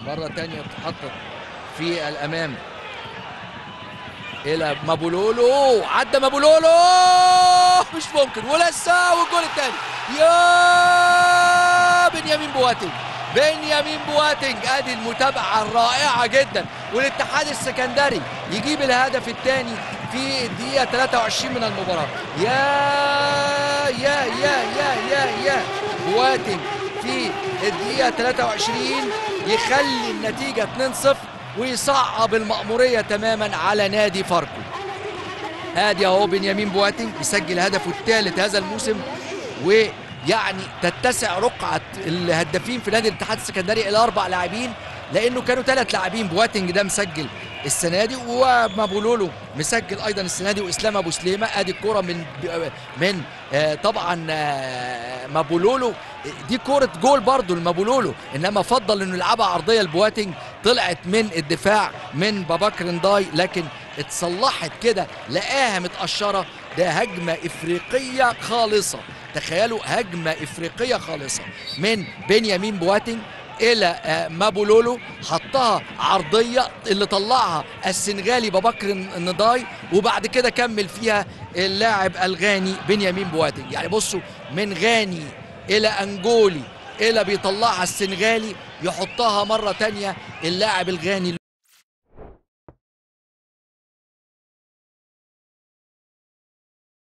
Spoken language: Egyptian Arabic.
مرة تانية تحطت في الأمام إلى مابولولو عدى مابولولو مش ممكن ولسه والجول الثاني يا بنيامين بواتنج بنيامين بواتنج ادي المتابعه الرائعه جدا والاتحاد السكندري يجيب الهدف الثاني في الدقيقه 23 من المباراه يا يا يا يا يا يا بواتنج في الدقيقه 23 يخلي النتيجه 2-0 ويصعب المأمورية تماما على نادي فاركو ادي اهو بنيامين بواتنج يسجل هدفه الثالث هذا الموسم ويعني تتسع رقعة الهدافين في نادي الاتحاد السكندري الى اربع لاعبين لانه كانوا ثلاث لاعبين بواتنج ده مسجل السنه دي ومابولولو مسجل ايضا السنه دي واسلام ابو سليمه ادي الكره من من آه طبعا آه مابولولو دي كرة جول برضو لمابولولو انما فضل انه يلعبها عرضيه لبواتنج طلعت من الدفاع من باباكر نداي لكن اتصلحت كده لقاها متقشره ده هجمه افريقيه خالصه تخيلوا هجمه افريقيه خالصه من بنيامين بواتنج الى مابولولو حطها عرضيه اللي طلعها السنغالي ببكر النضاي وبعد كده كمل فيها اللاعب الغاني بنيامين بواتنج يعني بصوا من غاني الى انجولي الى بيطلعها السنغالي يحطها مره تانية اللاعب الغاني